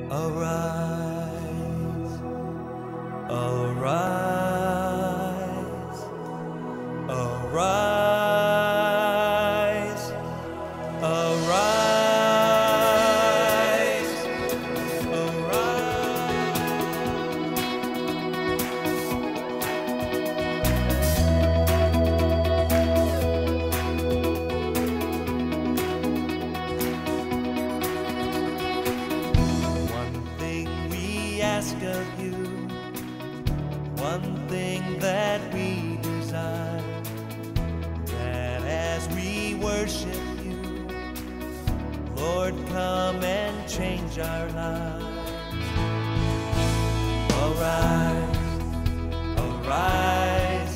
Arise, arise, arise, arise, arise. One thing we ask of you, one thing that we desire, that as we worship you, Lord, come and change our lives. Arise, arise,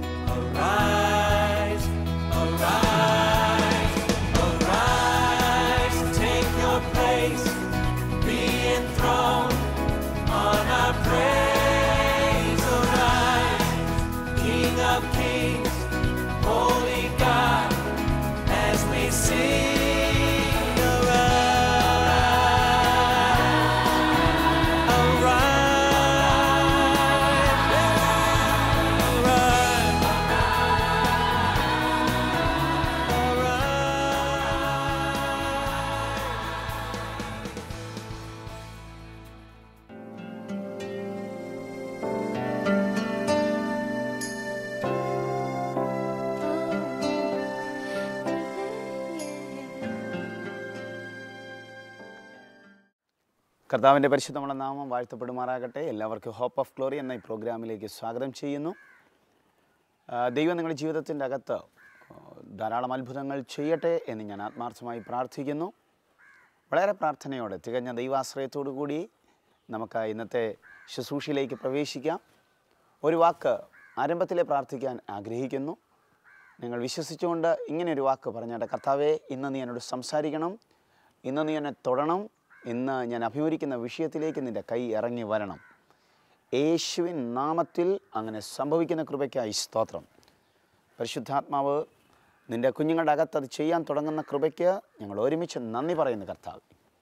arise, arise, arise, take your place be enthroned on our praise. Arise, King of kings, holy God, as we sing. Arise, arise, arise. കർത്താവിൻ്റെ പരിശുദ്ധമുള്ള നാമം വാഴ്ത്തപ്പെടുമാറാകട്ടെ എല്ലാവർക്കും hope of glory എന്ന ഈ പ്രോഗ്രാമിലേക്ക് സ്വാഗതം ചെയ്യുന്നു ആ, ദൈവം നിങ്ങളുടെ ജീവിതത്തിൻ്റെ അകത്ത് ആ, ധാരാളം അത്ഭുതങ്ങൾ ചെയ്യട്ടെ എന്ന് ഞാൻ ആത്മാർത്ഥമായി പ്രാർത്ഥിക്കുന്നു വളരെ പ്രാർത്ഥനയോടെ തികഞ്ഞ ദൈവാശ്രയത്തോടു കൂടി നമുക്ക് ഇന്നത്തെ ശുശ്രൂഷയിലേക്ക് പ്രവേശിക്കാം ഒരു വാക്ക് ആരംഭത്തിലെ പ്രാർത്ഥിക്കാൻ ആഗ്രഹിക്കുന്നു നിങ്ങൾ വിശ്വസിച്ചുകൊണ്ട് ഇങ്ങനെ ഒരു വാക്ക് പറഞ്ഞാട്ടെ കർത്താവേ ഇന്ന് നീ എന്നോട് സംസാരിക്കണം ഇന്ന് നീ എന്നെ തൊടണം ഇന്ന് ഞാൻ അഭിമുഖിക്കുന്ന വിഷയത്തിലേക്ക് നിൻ്റെ കൈ ഇറങ്ങി വരണം യേശുവിൻ നാമത്തിൽ അങ്ങനെ സംഭവിക്കുന്ന കൃപയ്ക്കായി സ്തോത്രം പരിശുദ്ധാത്മാവ് നിൻ്റെ കുഞ്ഞുങ്ങളുടെ അകത്ത് അത് ചെയ്യാൻ തുടങ്ങുന്ന കൃപയ്ക്ക് ഞങ്ങൾ ഒരുമിച്ച് നന്ദി പറയുന്നു കർത്താവ്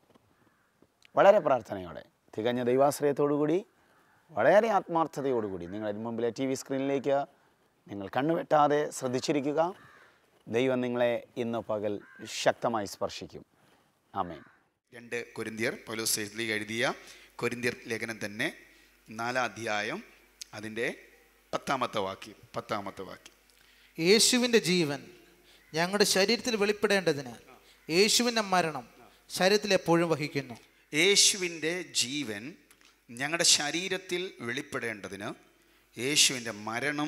വളരെ പ്രാർത്ഥനയോടെ തികഞ്ഞ ദൈവാശ്രയത്തോടുകൂടി വളരെ ആത്മാർത്ഥതയോടുകൂടി നിങ്ങളുടെ മുമ്പിലെ ടി വി സ്ക്രീനിലേക്ക് നിങ്ങൾ കണ്ണുവെട്ടാതെ ശ്രദ്ധിച്ചിരിക്കുക ദൈവം നിങ്ങളെ ഇന്ന് പകൽ ശക്തമായി സ്പർശിക്കും ആമേൻ രണ്ട് കൊരിന്തിയർ പൗലോസ് എഴുതിയ കൊരിന്തിയർ ലേഖനം തന്നെ നാലാം അധ്യായം അതിൻ്റെ പത്താമത്തെ വാക്യം പത്താമത്തെ വാക്യം യേശുവിൻ്റെ ജീവൻ ഞങ്ങളുടെ ശരീരത്തിൽ വെളിപ്പെടേണ്ടതിന് യേശുവിൻ്റെ മരണം ശരീരത്തിൽ എപ്പോഴും വഹിക്കുന്നു യേശുവിൻ്റെ ജീവൻ ഞങ്ങളുടെ ശരീരത്തിൽ വെളിപ്പെടേണ്ടതിന് യേശുവിൻ്റെ മരണം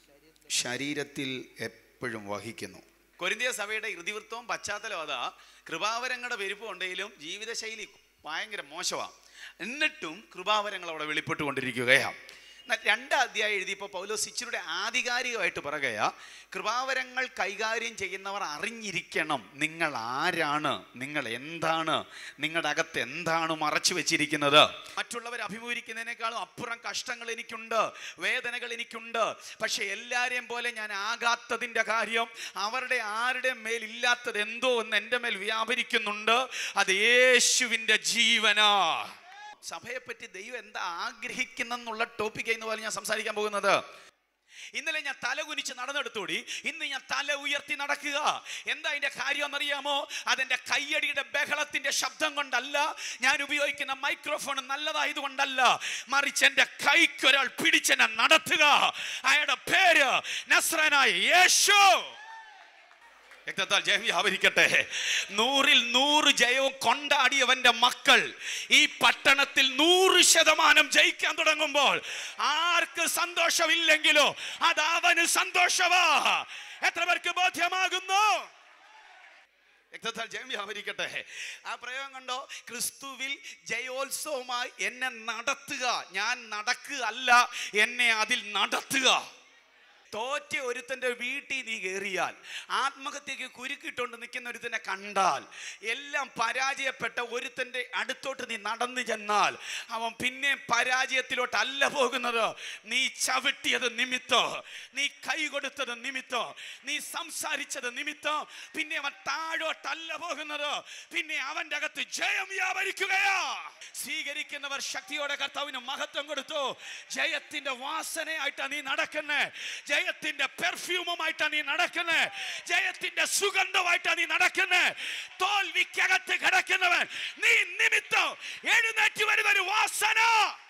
ശരീരത്തിൽ എപ്പോഴും വഹിക്കുന്നു കൊരിന്തിയ സഭയുടെ ഇറുതിവൃത്തവും പശ്ചാത്തലവും അതാ കൃപാവരങ്ങളുടെ പെരുപ്പം ഉണ്ടെങ്കിലും ജീവിതശൈലി ഭയങ്കര മോശമാണ് എന്നിട്ടും കൃപാവരങ്ങൾ അവിടെ വെളിപ്പെട്ടുകൊണ്ടിരിക്കുകയാണ് എന്നാൽ രണ്ടാം അധ്യായം എഴുതിയപ്പോൾ പൗലോസ് ഇച്ചിരുടെ ആധികാരികമായിട്ട് പറയുകയാ കൃപാവരങ്ങൾ കൈകാര്യം ചെയ്യുന്നവർ അറിഞ്ഞിരിക്കണം നിങ്ങൾ ആരാണ് നിങ്ങൾ എന്താണ് നിങ്ങളുടെ അകത്ത് എന്താണ് മറച്ചു വെച്ചിരിക്കുന്നത് മറ്റുള്ളവർ അഭിമുഖീകരിക്കുന്നതിനേക്കാളും അപ്പുറം കഷ്ടങ്ങൾ എനിക്കുണ്ട് വേദനകൾ എനിക്കുണ്ട് പക്ഷെ എല്ലാവരെയും പോലെ ഞാൻ ആകാത്തതിൻ്റെ കാര്യം അവരുടെ ആരുടെ മേൽ ഇല്ലാത്തത് എന്തോ എന്ന് എൻ്റെ മേൽ വ്യാപരിക്കുന്നുണ്ട് അത് യേശുവിൻ്റെ ജീവനാ സഭയെപ്പറ്റി ദൈവം എന്താ ആഗ്രഹിക്കുന്നെന്നുള്ള ടോപ്പിക് എന്ന് പോലെ ഞാൻ സംസാരിക്കാൻ പോകുന്നത് ഇന്നലെ ഞാൻ തല കുനിച്ച് നടന്നെടുത്തോടി ഇന്ന് ഞാൻ തല ഉയർത്തി നടക്കുക എന്താ അതിന്റെ കാര്യം എന്നറിയാമോ അതെന്റെ കയ്യടിയുടെ ബഹളത്തിന്റെ ശബ്ദം കൊണ്ടല്ല ഞാൻ ഉപയോഗിക്കുന്ന മൈക്രോഫോൺ നല്ലതായതുകൊണ്ടല്ല മറിച്ച് എന്റെ കൈക്കൊരാൾ പിടിച്ചെന്നെ നടത്തുക അയാളുടെ പേര് നസ്രനായ യേശു രക്തത്താൽ ജയം വ്യാപരിക്കട്ടെ നൂറിൽ നൂറ് ജയവും കൊണ്ടാടിയവന്റെ മക്കൾ ഈ പട്ടണത്തിൽ നൂറ് ശതമാനം ജയിക്കാൻ തുടങ്ങുമ്പോൾ ആർക്ക് സന്തോഷമില്ലെങ്കിലോ അത് അവന് സന്തോഷവാ എത്ര പേർക്ക് ബോധ്യമാകുന്നു രക്തത്താൽ ജയം വ്യാപരിക്കട്ടെ ആ പ്രയോഗം കണ്ടോ ക്രിസ്തുവിൽ ജയോത്സവമായി എന്നെ നടത്തുക ഞാൻ നടക്കുക അല്ല എന്നെ അതിൽ നടത്തുക തോറ്റ ഒരുത്തൻ്റെ വീട്ടിൽ നീ കയറിയാൽ ആത്മഹത്യക്ക് കുരുക്കിട്ടുകൊണ്ട് നിൽക്കുന്ന ഒരുത്തനെ കണ്ടാൽ എല്ലാം പരാജയപ്പെട്ട ഒരുത്തൻ്റെ അടുത്തോട്ട് നീ നടന്നു ചെന്നാൽ അവൻ പിന്നെ പരാജയത്തിലോട്ടല്ല പോകുന്നത് നീ ചവിട്ടിയത് നിമിത്തം നീ കൈ കൊടുത്തത് നിമിത്തം നീ സംസാരിച്ചത് നിമിത്തം പിന്നെ അവൻ താഴോട്ടല്ല പോകുന്നത് പിന്നെ അവൻ്റെ അകത്ത് ജയം വ്യാപരിക്കുകയാ സ്വീകരിക്കുന്നവർ ശക്തിയോടെ കർത്താവിന് മഹത്വം കൊടുത്തു ജയത്തിന്റെ വാസനയായിട്ടാണ് നീ നടക്കുന്നേ ജയത്തിന്റെ പെർഫ്യൂമുമായിട്ടാണ് നീ നടക്കുന്നേ ജയത്തിന്റെ സുഗന്ധമായിട്ടാണ് നീ നടക്കുന്നേ തോൽവിക്കകത്ത് കിടക്കുന്നവൻ നീ നിമിത്തം എഴുന്നേറ്റ് വരുന്ന ഒരു വാസന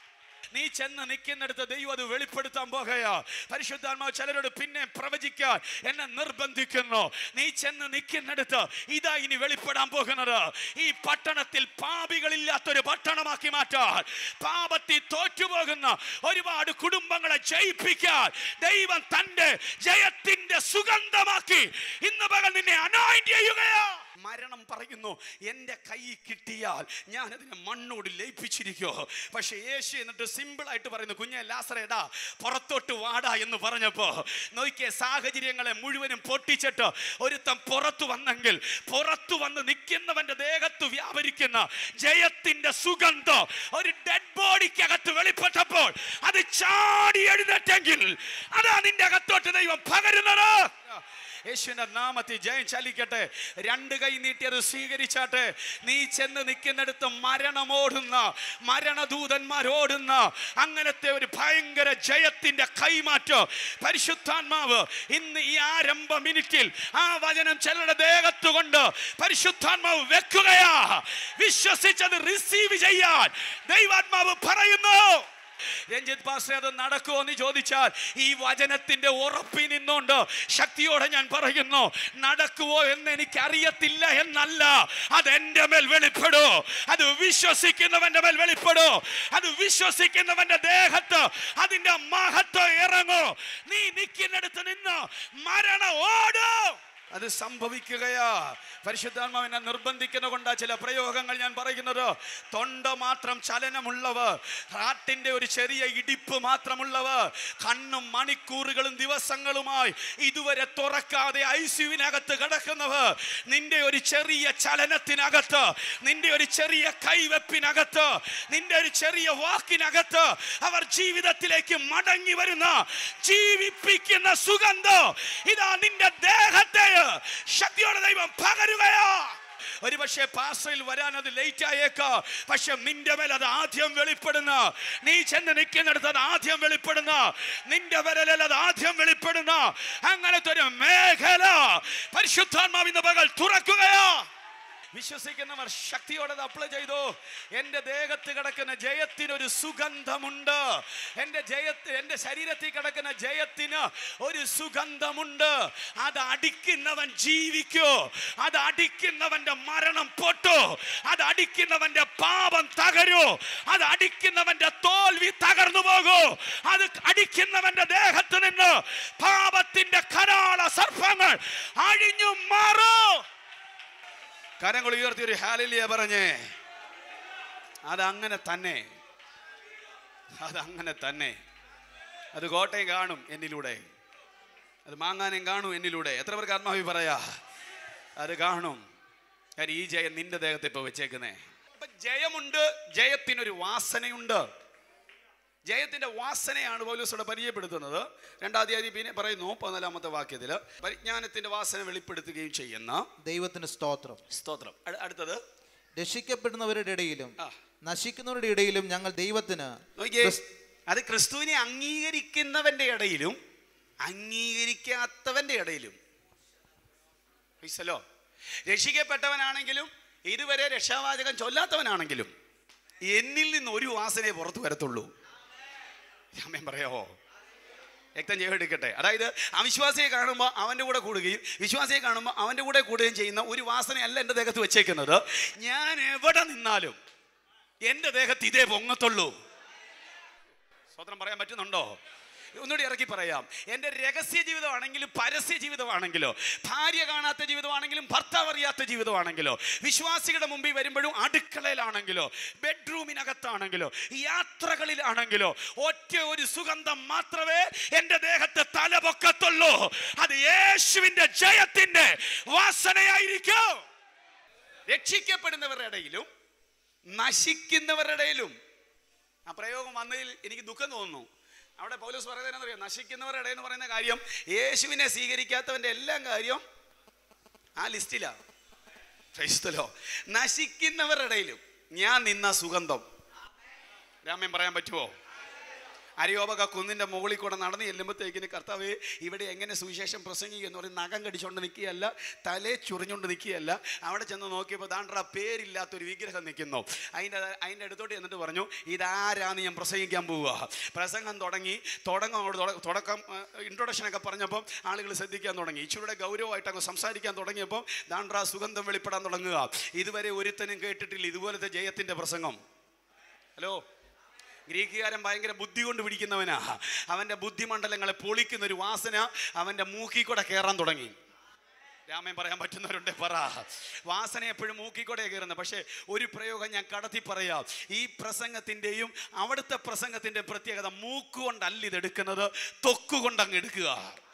നീ ചെന്ന് നിൽക്കുന്നിടത്ത് ദൈവം അത് വെളിപ്പെടുത്താൻ പോകുകയാ പരിശുദ്ധാത്മാവ് ചിലരോട് പിന്നെ പ്രവചിക്കാൻ എന്നെ നിർബന്ധിക്കുന്നു നീ ചെന്ന് നിൽക്കുന്നിടത്ത് ഇതാ ഇനി വെളിപ്പെടാൻ പോകുന്നത് ഈ പട്ടണത്തിൽ പാപികളില്ലാത്തൊരു പട്ടണമാക്കി മാറ്റാൻ പാപത്തിൽ തോറ്റുപോകുന്ന ഒരുപാട് കുടുംബങ്ങളെ ജയിപ്പിക്കാൻ ദൈവം തന്റെ ജയത്തിന്റെ സുഗന്ധമാക്കി ഇന്ന് പകൽ നിന്നെ അനോയിന്റ് ചെയ്യുകയാ മരണം പറയുന്നു എൻ്റെ കൈ കിട്ടിയാൽ ഞാൻ അതിനെ മണ്ണോട് ലയിപ്പിച്ചിരിക്കോ പക്ഷെ യേശു എന്നിട്ട് സിമ്പിൾ ആയിട്ട് പറയുന്നു കുഞ്ഞെ ലാസറേടാ പുറത്തോട്ട് വാടാ എന്ന് പറഞ്ഞപ്പോ നോക്കിയ സാഹചര്യങ്ങളെ മുഴുവനും പൊട്ടിച്ചിട്ട് ഒരുത്തൻ പുറത്തു വന്നെങ്കിൽ പുറത്തു വന്ന് നിൽക്കുന്നവന്റെ ദേഹത്ത് വ്യാപരിക്കുന്ന ജയത്തിന്റെ സുഗന്ധം ഒരു ഡെഡ് ബോഡിക്കകത്ത് വെളിപ്പെട്ടപ്പോൾ അത് ചാടി എഴുന്നേറ്റെങ്കിൽ അതാ നിന്റെ അകത്തോട്ട് ദൈവം പകരുന്നത് യേശുവിന്റെ നാമത്തിൽ ജയം ചലിക്കട്ടെ രണ്ട് കൈ നീട്ടി അത് സ്വീകരിച്ചാട്ടെ നീ ചെന്ന് നിൽക്കുന്നിടത്ത് മരണമോടുന്ന മരണദൂതന്മാരോടുന്ന അങ്ങനത്തെ ഒരു ഭയങ്കര ജയത്തിന്റെ കൈമാറ്റം പരിശുദ്ധാത്മാവ് ഇന്ന് ഈ ആരംഭ മിനിറ്റിൽ ആ വചനം ചിലരുടെ ദേഹത്ത് കൊണ്ട് പരിശുദ്ധാത്മാവ് വെക്കുകയാ വിശ്വസിച്ചത് റിസീവ് ചെയ്യാൻ ദൈവാത്മാവ് പറയുന്നു രഞ്ജിത് പാസ്റ്റർ അത് നടക്കുമോ എന്ന് ചോദിച്ചാൽ ഈ വചനത്തിന്റെ ഉറപ്പിൽ നിന്നുകൊണ്ട് ശക്തിയോടെ ഞാൻ പറയുന്നു നടക്കുവോ എന്ന് എനിക്ക് അറിയത്തില്ല എന്നല്ല അത് എൻ്റെ മേൽ വെളിപ്പെടൂ അത് വിശ്വസിക്കുന്നവന്റെ മേൽ വെളിപ്പെടൂ അത് വിശ്വസിക്കുന്നവന്റെ ദേഹത്ത് അതിന്റെ മഹത്വം ഇറങ്ങൂ നീ നിൽക്കുന്നിടത്ത് നിന്ന് മരണം ഓടൂ അത് സംഭവിക്കുകയാ പരിശുദ്ധാത്മാവിനെ നിർബന്ധിക്കുന്ന കൊണ്ടാ ചില പ്രയോഗങ്ങൾ ഞാൻ പറയുന്നത് തൊണ്ട മാത്രം ചലനമുള്ളവർ ഹാർട്ടിന്റെ ഒരു ചെറിയ ഇടിപ്പ് മാത്രമുള്ളവർ കണ്ണും മണിക്കൂറുകളും ദിവസങ്ങളുമായി ഇതുവരെ തുറക്കാതെ ഐ സിയുവിനകത്ത് കിടക്കുന്നവർ നിന്റെ ഒരു ചെറിയ ചലനത്തിനകത്ത് നിന്റെ ഒരു ചെറിയ കൈവെപ്പിനകത്ത് നിന്റെ ഒരു ചെറിയ വാക്കിനകത്ത് അവർ ജീവിതത്തിലേക്ക് മടങ്ങി വരുന്ന ജീവിപ്പിക്കുന്ന സുഗന്ധം ഇതാ നിന്റെ ദേഹത്തെ ശക്തിയോടെ ദൈവം പകരുകയോ ഒരു പക്ഷേ പാസ്റ്ററിൽ വരാൻ അത് ലേറ്റ് ആയേക്കാം പക്ഷെ നിന്റെ മേൽ അത് ആദ്യം വെളിപ്പെടുന്ന നീ ചെന്ന് നിൽക്കുന്നിടത്ത് അത് ആദ്യം വെളിപ്പെടുന്ന നിന്റെ വിരലിൽ അത് ആദ്യം വെളിപ്പെടുന്ന അങ്ങനത്തെ ഒരു മേഖല പരിശുദ്ധാത്മാവിന്റെ പകൽ തുറക്കുകയോ വിശ്വസിക്കുന്നവർ ശക്തിയോടെ അത് അപ്ലൈ ചെയ്തു എൻ്റെ ദേഹത്ത് കിടക്കുന്ന ജയത്തിനൊരു സുഗന്ധമുണ്ട് എൻ്റെ ജയത്ത് എൻ്റെ ശരീരത്തിൽ കിടക്കുന്ന ജയത്തിന് ഒരു സുഗന്ധമുണ്ട് അത് അടിക്കുന്നവൻ ജീവിക്കൂ അത് അടിക്കുന്നവന്റെ മരണം പൊട്ടു അത് അടിക്കുന്നവന്റെ പാപം തകരൂ അത് അടിക്കുന്നവന്റെ തോൽവി തകർന്നു പോകൂ അത് അടിക്കുന്നവന്റെ ദേഹത്ത് നിന്ന് പാപത്തിന്റെ കരാള സർപ്പങ്ങൾ അഴിഞ്ഞു മാറൂ കരങ്ങൾ ഉയർത്തി ഒരു ഹാലിലിയ പറഞ്ഞേ അതങ്ങനെ തന്നെ അതങ്ങനെ തന്നെ അത് കോട്ടയം കാണും എന്നിലൂടെ അത് മാങ്ങാനും കാണും എന്നിലൂടെ എത്ര പേർക്ക് ആത്മാവി പറയാ അത് കാണും കാര്യം ഈ ജയം നിന്റെ ദേഹത്തെ ഇപ്പൊ വെച്ചേക്കുന്നേ അപ്പൊ ജയമുണ്ട് ജയത്തിനൊരു വാസനയുണ്ട് ജയത്തിന്റെ വാസനയാണ് പൗലോസോടെ പരിചയപ്പെടുത്തുന്നത് രണ്ടാം തീയതി പിന്നെ പറയുന്നു പതിനാലാമത്തെ വാക്യത്തിൽ പരിജ്ഞാനത്തിന്റെ വാസന വെളിപ്പെടുത്തുകയും ചെയ്യുന്ന ദൈവത്തിന് സ്തോത്രം സ്തോത്രം അട്- അടുത്തത് രക്ഷിക്കപ്പെടുന്നവരുടെ ഇടയിലും ആ. നശിക്കുന്നവരുടെ ഇടയിലും ഞങ്ങൾ ദൈവത്തിന് നോക്കിയേ ക്രിസ്- അത് ക്രിസ്തുവിനെ അംഗീകരിക്കുന്നവന്റെ ഇടയിലും അംഗീകരിക്കാത്തവന്റെ ഇടയിലും ഈശ്വലോ രക്ഷിക്കപ്പെട്ടവനാണെങ്കിലും ഇതുവരെ രക്ഷാവാചകം ചൊല്ലാത്തവനാണെങ്കിലും എന്നിൽ നിന്ന് ഒരു വാസനയെ പുറത്തു വരത്തുള്ളൂ ഞാൻ പറയാമോ രക്തം ചെയ്തെടുക്കട്ടെ അതായത് അവിശ്വാസിയെ കാണുമ്പോൾ അവൻ്റെ കൂടെ കൂടുകയും വിശ്വാസിയെ കാണുമ്പോൾ അവൻ്റെ കൂടെ കൂടുകയും ചെയ്യുന്ന ഒരു വാസനയല്ല എൻ്റെ ദേഹത്ത് വെച്ചേക്കുന്നത് ഞാൻ എവിടെ നിന്നാലും എൻ്റെ ദേഹത്ത് ഇതേ പൊങ്ങത്തുള്ളൂ സ്വതന്ത്രം പറയാൻ പറ്റുന്നുണ്ടോ ഒന്നുകൂടി ഇറക്കി പറയാം എൻ്റെ രഹസ്യ ജീവിതമാണെങ്കിലും പരസ്യ ജീവിതമാണെങ്കിലോ ഭാര്യ കാണാത്ത ജീവിതമാണെങ്കിലും ഭർത്താവ് അറിയാത്ത ജീവിതമാണെങ്കിലോ വിശ്വാസികളുടെ മുമ്പിൽ വരുമ്പോഴും അടുക്കളയിലാണെങ്കിലോ ബെഡ്റൂമിനകത്താണെങ്കിലോ യാത്രകളിലാണെങ്കിലോ ഒറ്റ ഒരു സുഗന്ധം മാത്രമേ എൻ്റെ ദേഹത്ത് തലപൊക്കത്തുള്ളൂ അത് യേശുവിൻ്റെ ജയത്തിൻ്റെ വാസനയായിരിക്കും രക്ഷിക്കപ്പെടുന്നവരുടെ ഇടയിലും നശിക്കുന്നവരുടെ ഇടയിലും ആ പ്രയോഗം വന്നതിൽ എനിക്ക് ദുഃഖം തോന്നുന്നു അവിടെ പൗലോസ് പറയുന്നത് എന്നറിയാം നശിക്കുന്നവരുടെ ഇടയിൽ എന്ന് പറയുന്ന കാര്യം യേശുവിനെ സ്വീകരിക്കാത്തവന്റെ എല്ലാം കാര്യം ആ ലിസ്റ്റിലാണ് ക്രൈസ്തലോ നശിക്കുന്നവരുടെ ഇടയിലും ഞാൻ നിന്ന സുഗന്ധം രാമൻ പറയാൻ പറ്റുമോ അരിയോപക കുന്നിൻ്റെ മുകളിൽ കൂടെ നടന്ന് ചെല്ലുമ്പോഴത്തേക്കിന് കർത്താവ് ഇവിടെ എങ്ങനെ സുവിശേഷം പ്രസംഗിക്കുക എന്ന് പറയും നഖം കടിച്ചുകൊണ്ട് നിൽക്കുകയല്ല തലേ ചുറിഞ്ഞുകൊണ്ട് നിൽക്കുകയല്ല അവിടെ ചെന്ന് നോക്കിയപ്പോൾ ദാണ്ട്ര പേരില്ലാത്തൊരു വിഗ്രഹം നിൽക്കുന്നു അതിൻ്റെ അതിൻ്റെ അടുത്തോട്ട് ചെന്നിട്ട് പറഞ്ഞു ഇതാരാന്ന് ഞാൻ പ്രസംഗിക്കാൻ പോവുക പ്രസംഗം തുടങ്ങി തുടങ്ങും തുടക്കം ഇൻട്രൊഡക്ഷനൊക്കെ പറഞ്ഞപ്പോൾ ആളുകൾ ശ്രദ്ധിക്കാൻ തുടങ്ങി ഇച്ചിരൂടെ ഗൗരവമായിട്ട് അങ്ങ് സംസാരിക്കാൻ തുടങ്ങിയപ്പോൾ ദാണ്ട്ര സുഗന്ധം വെളിപ്പെടാൻ തുടങ്ങുക ഇതുവരെ ഒരുത്തനും കേട്ടിട്ടില്ല ഇതുപോലത്തെ ജയത്തിൻ്റെ പ്രസംഗം ഹലോ ഗ്രീക്കുകാരൻ ഭയങ്കര ബുദ്ധി കൊണ്ട് പിടിക്കുന്നവനാ അവൻ്റെ ബുദ്ധിമണ്ഡലങ്ങളെ പൊളിക്കുന്ന ഒരു വാസന അവൻ്റെ മൂക്കിൽ കൂടെ കയറാൻ തുടങ്ങി രാമൻ പറയാൻ പറ്റുന്നവരുണ്ട് പറ വാസന എപ്പോഴും മൂക്കിക്കൂടെ കയറുന്നത് പക്ഷേ ഒരു പ്രയോഗം ഞാൻ കടത്തി പറയാം ഈ പ്രസംഗത്തിൻ്റെയും അവിടുത്തെ പ്രസംഗത്തിൻ്റെ പ്രത്യേകത മൂക്കുകൊണ്ടല്ല ഇത് എടുക്കുന്നത് തൊക്കുകൊണ്ട് അങ്ങ് എടുക്കുക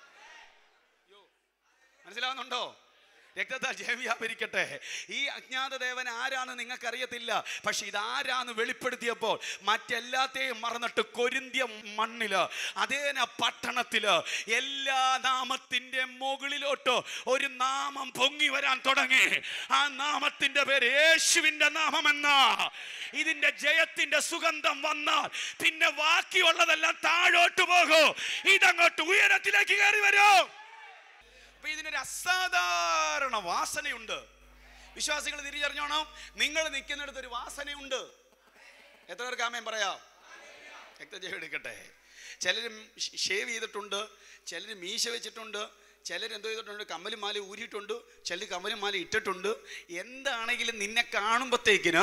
മനസ്സിലാവുന്നുണ്ടോ രക്തത്താൽ ജയം വ്യാപരിക്കട്ടെ ഈ അജ്ഞാതദേവൻ ആരാന്ന് നിങ്ങൾക്കറിയത്തില്ല പക്ഷെ ഇതാരാന്ന് വെളിപ്പെടുത്തിയപ്പോൾ മറ്റെല്ലാത്തെയും മറന്നിട്ട് കൊരിന്തിയ മണ്ണില് അതേന പട്ടണത്തില് എല്ലാ നാമത്തിന്റെ മുകളിലോട്ട് ഒരു നാമം പൊങ്ങി വരാൻ തുടങ്ങി ആ നാമത്തിന്റെ പേര് യേശുവിന്റെ നാമമെന്ന ഇതിന്റെ ജയത്തിന്റെ സുഗന്ധം വന്നാൽ പിന്നെ ബാക്കിയുള്ളതെല്ലാം താഴോട്ട് പോകും ഇതങ്ങോട്ട് ഉയരത്തിലേക്ക് കയറി വരും അപ്പൊ ഇതിനൊരു അസാധാരണ വാസനയുണ്ട് വിശ്വാസികൾ തിരിച്ചറിഞ്ഞോണം നിങ്ങൾ നിൽക്കുന്നിടത്ത് ഒരു വാസനയുണ്ട് എത്ര പേർക്ക് ആമയം പറയാം രക്തജയം എടുക്കട്ടെ ചിലരും ഷേവ് ചെയ്തിട്ടുണ്ട് ചിലർ മീശ വെച്ചിട്ടുണ്ട് ചിലർ എന്തോ ചെയ്തിട്ടുണ്ട് കമ്മലും മാല ഊരിയിട്ടുണ്ട് ചിലർ കമ്മലും മാല ഇട്ടിട്ടുണ്ട് എന്താണെങ്കിലും നിന്നെ കാണുമ്പോഴത്തേക്കിന്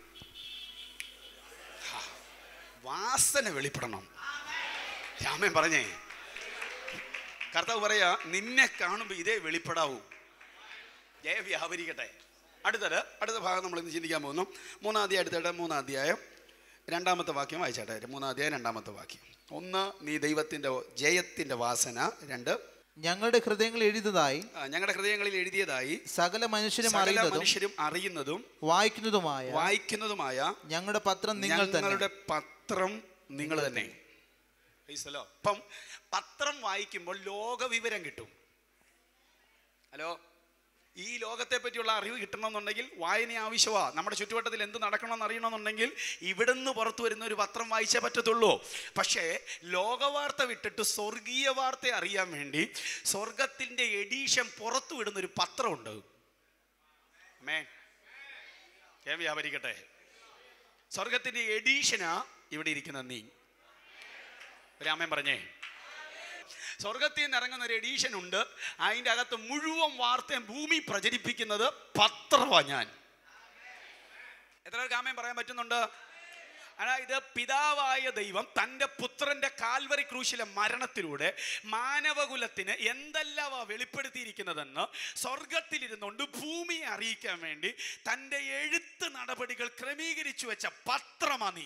ഹാ, വാസന വെളിപ്പെടണം രാമൻ പറഞ്ഞേ കർത്താവ് പറയാ നിന്നെ കാണുമ്പോൾ ഇതേ വെളിപ്പെടാവൂ ജയ വ്യാപരിക്കട്ടെ അടുത്തത് അടുത്ത ഭാഗം നമ്മൾ ഇന്ന് ചിന്തിക്കാൻ പോകുന്നു മൂന്നാം അധ്യായം അടുത്തിട്ട് മൂന്നാം അധ്യായം രണ്ടാമത്തെ വാക്യം വായിച്ചാട്ടെ മൂന്നാം അധ്യായം രണ്ടാമത്തെ വാക്യം ഒന്ന് നീ ദൈവത്തിൻ്റെ ജയത്തിൻ്റെ വാസന രണ്ട് ഞങ്ങളുടെ ഹൃദയങ്ങൾ എഴുതിയതായി ആ, ഞങ്ങളുടെ ഹൃദയങ്ങളിൽ എഴുതിയതായി സകല മനുഷ്യരും സകല അറിയുന്നതും മനുഷ്യരും അറിയുന്നതും വായിക്കുന്നതുമായ വായിക്കുന്നതുമായ ഞങ്ങളുടെ പത്രം നിങ്ങൾ തന്നെ ഞങ്ങളുടെ പത്രം നിങ്ങൾ തന്നെ Praise the Lord. അപ്പം പത്രം വായിക്കുമ്പോൾ ലോകവിവരം കിട്ടും ഹലോ ഈ ലോകത്തെ പറ്റിയുള്ള അറിവ് കിട്ടണമെന്നുണ്ടെങ്കിൽ വായന ആവശ്യമാണ് നമ്മുടെ ചുറ്റുവട്ടത്തിൽ എന്ത് നടക്കണമെന്ന് അറിയണമെന്നുണ്ടെങ്കിൽ ഇവിടുന്ന് പുറത്തു വരുന്ന ഒരു പത്രം വായിച്ചേ പറ്റത്തുള്ളൂ പക്ഷേ ലോകവാർത്ത വിട്ടിട്ട് സ്വർഗീയ വാർത്ത അറിയാൻ വേണ്ടി സ്വർഗത്തിൻ്റെ എഡീഷൻ പുറത്തു വിടുന്ന ഒരു പത്രമുണ്ട് മേ ഞാൻ വ്യാപരിക്കട്ടെ സ്വർഗത്തിൻ്റെ എഡീഷനാ ഇവിടെ ഇരിക്കുന്ന നീ രാമൻ പറഞ്ഞേ സ്വർഗത്തിൽ നിന്ന് ഇറങ്ങുന്ന ഒരു എഡീഷൻ ഉണ്ട് അതിൻ്റെ അകത്ത് മുഴുവൻ വാർത്തയും ഭൂമി പ്രചരിപ്പിക്കുന്നത് പത്രമാണ് ഞാൻ എത്ര പേർക്ക് ആമേൻ പറയാൻ പറ്റുന്നുണ്ട് അതായത് പിതാവായ ദൈവം തൻ്റെ പുത്രന്റെ കാൽവറി ക്രൂശിലെ മരണത്തിലൂടെ മാനവകുലത്തിന് എന്തെല്ലാമാ വെളിപ്പെടുത്തിയിരിക്കുന്നതെന്ന് സ്വർഗത്തിലിരുന്നുകൊണ്ട് ഭൂമിയെ അറിയിക്കാൻ വേണ്ടി തൻ്റെ എഴുത്ത് നടപടികൾ ക്രമീകരിച്ചു വെച്ച പത്രമാ നീ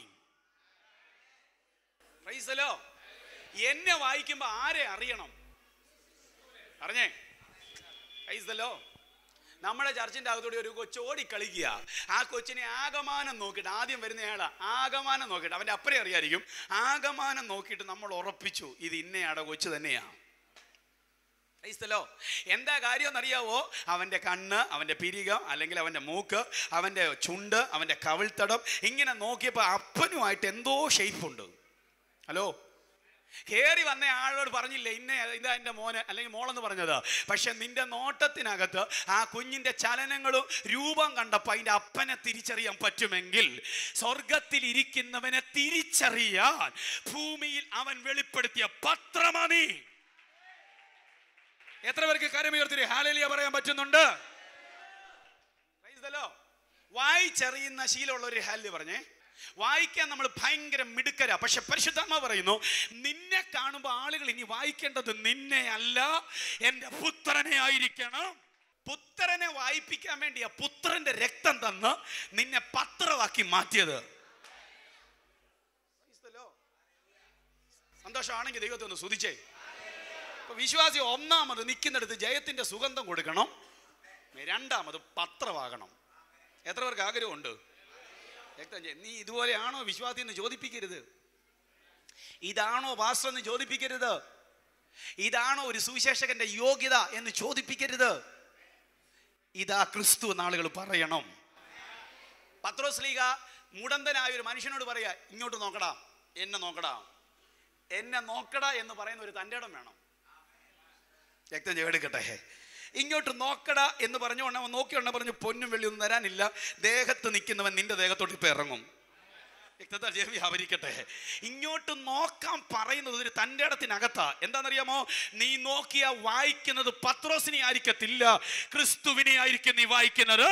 പ്രൈസലോ എന്നെ വായിക്കുമ്പോൾ ആരെ അറിയണം പറഞ്ഞേ പ്രൈസലോ നമ്മുടെ ചർച്ചിൻ്റെ അകത്തൂടെ ഒരു കൊച്ചു ഓടി കളിക്കുക ആ കൊച്ചിനെ ആകമാനം നോക്കിയിട്ട് ആദ്യം വരുന്നയാളാ ആകമാനം നോക്കിയിട്ട് അവൻ്റെ അപ്പനെ അറിയായിരിക്കും ആകമാനം നോക്കിയിട്ട് നമ്മൾ ഉറപ്പിച്ചു ഇത് ഇന്നയാടെ കൊച്ചു തന്നെയാണ് ക്രൈസ്തലോ എന്താ കാര്യം എന്നറിയാവോ അവൻ്റെ കണ്ണ് അവൻ്റെ പിരികം അല്ലെങ്കിൽ അവൻ്റെ മൂക്ക് അവൻ്റെ ചുണ്ട് അവൻ്റെ കവിൾത്തടം ഇങ്ങനെ നോക്കിയപ്പോൾ അപ്പനുമായിട്ട് എന്തോ ഷെയ്പ്പുണ്ട് ഹലോ കയറി വന്ന ആളോട് പറഞ്ഞില്ലേ ഇന്ന ഇതാ എൻ്റെ മോന് അല്ലെങ്കിൽ മോളെന്ന് പറഞ്ഞത് പക്ഷെ നിന്റെ നോട്ടത്തിനകത്ത് ആ കുഞ്ഞിൻ്റെ ചലനങ്ങളും രൂപം കണ്ടപ്പോൾ അതിൻ്റെ അപ്പനെ തിരിച്ചറിയാൻ പറ്റുമെങ്കിൽ സ്വർഗത്തിൽ ഇരിക്കുന്നവനെ തിരിച്ചറിയാൻ ഭൂമിയിൽ അവൻ വെളിപ്പെടുത്തിയ പത്രമണി എത്ര പേർക്ക് കരമുയർത്തി ഹാലലിയ പറയാൻ പറ്റുന്നുണ്ട് Praise the Lord. വായിച്ചറിയുന്ന ശീലമുള്ള ഒരു ഹാലി പറഞ്ഞേ വായിക്കാൻ നമ്മൾ ഭയങ്കര മിടുക്കരാ പക്ഷെ പരിശുദ്ധാത്മ പറയുന്നു നിന്നെ കാണുമ്പോൾ ആളുകൾ ഇനി വായിക്കേണ്ടത് നിന്നെ അല്ല എൻ്റെ പുത്രനെ ആയിരിക്കണം പുത്രനെ വായിപ്പിക്കാൻ വേണ്ടിയാ പുത്രന്റെ രക്തം തന്ന് നിന്നെ പത്രമാക്കി മാറ്റിയത് Praise the Lord. സന്തോഷമാണെങ്കിൽ ദൈവത്തെ ഒന്ന് സ്തുതിച്ചേ അപ്പൊ വിശ്വാസി ഒന്നാമത് നിൽക്കുന്നിടത്ത് ജയത്തിന്റെ സുഗന്ധം കൊടുക്കണം രണ്ടാമത് പത്രമാകണം എത്ര പേർക്ക് ആഗ്രഹമുണ്ട് രക്തം ചെയ്യ- നീ ഇതുപോലെയാണോ വിശ്വാസി എന്ന് ചോദിപ്പിക്കരുത് ഇതാണോ പാസ്റ്റർ എന്ന് ചോദിപ്പിക്കരുത് ഇതാണോ ഒരു സുവിശേഷകന്റെ യോഗ്യത എന്ന് ചോദിപ്പിക്കരുത് ഇതാ ക്രിസ്തു നാളുകൾ പറയണം പത്രോസ്ലീഗ മുടന്തനായ ഒരു മനുഷ്യനോട് പറയാ ഇങ്ങോട്ട് നോക്കടാ എന്നെ നോക്കടാ എന്നെ നോക്കടാ എന്ന് പറയുന്ന ഒരു തൻ്റെ ഇടം വേണം രക്തം ചെടുക്കട്ടെ ഇങ്ങോട്ട് നോക്കടാ എന്ന് പറഞ്ഞുകൊണ്ട് അവൻ നോക്കിയോണ്ട് പറഞ്ഞു പൊന്നും വെള്ളിയൊന്നും തരാനില്ല ദേഹത്ത് നിൽക്കുന്നവൻ നിന്റെ ദേഹത്തോട്ട് ഇപ്പൊ ഇറങ്ങും രക്തത്താൽ ജയം വ്യാപരിക്കട്ടെ ഇങ്ങോട്ട് നോക്കാൻ പറയുന്നത് ഒരു തൻ്റെ ഇടത്തിനകത്താ എന്താണെന്നറിയാമോ നീ നോക്കിയ വായിക്കുന്നത് പത്രോസിനെ ആയിരിക്കത്തില്ല ക്രിസ്തുവിനെ ആയിരിക്കും നീ വായിക്കുന്നത്